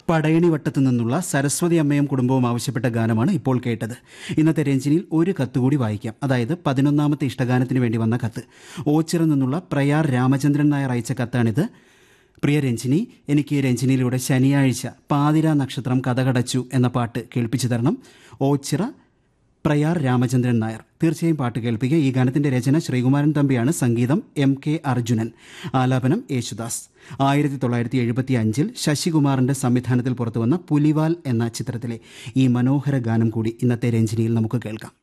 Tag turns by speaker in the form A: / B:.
A: പടയണി വട്ടത്തു നിന്നുള്ള സരസ്വതി അമ്മയും കുടുംബവും ആവശ്യപ്പെട്ട ഗാനമാണ് ഇപ്പോൾ കേട്ടത് ഇന്നത്തെ രഞ്ജിനിയിൽ ഒരു കത്ത് കൂടി വായിക്കാം അതായത് പതിനൊന്നാമത്തെ ഇഷ്ടഗാനത്തിന് വേണ്ടി വന്ന കത്ത് ഓച്ചിറ നിന്നുള്ള പ്രയാർ രാമചന്ദ്രൻ നായർ അയച്ച കത്താണിത് പ്രിയ രഞ്ജിനി എനിക്ക് രഞ്ജിനിയിലൂടെ ശനിയാഴ്ച പാതിര നക്ഷത്രം കഥകടച്ചു എന്ന പാട്ട് കേൾപ്പിച്ചു തരണം ഓച്ചിറ പ്രയാർ രാമചന്ദ്രൻ നായർ തീർച്ചയായും പാട്ട് കേൾപ്പിക്കുക ഈ ഗാനത്തിന്റെ രചന ശ്രീകുമാരൻ തമ്പിയാണ് സംഗീതം എം കെ അർജുനൻ ആലാപനം യേശുദാസ് ആയിരത്തി തൊള്ളായിരത്തി എഴുപത്തി അഞ്ചിൽ ശശികുമാറിന്റെ സംവിധാനത്തിൽ പുറത്തുവന്ന പുലിവാൽ എന്ന ചിത്രത്തിലെ ഈ മനോഹര ഗാനം കൂടി ഇന്നത്തെ രഞ്ജിനിയിൽ നമുക്ക് കേൾക്കാം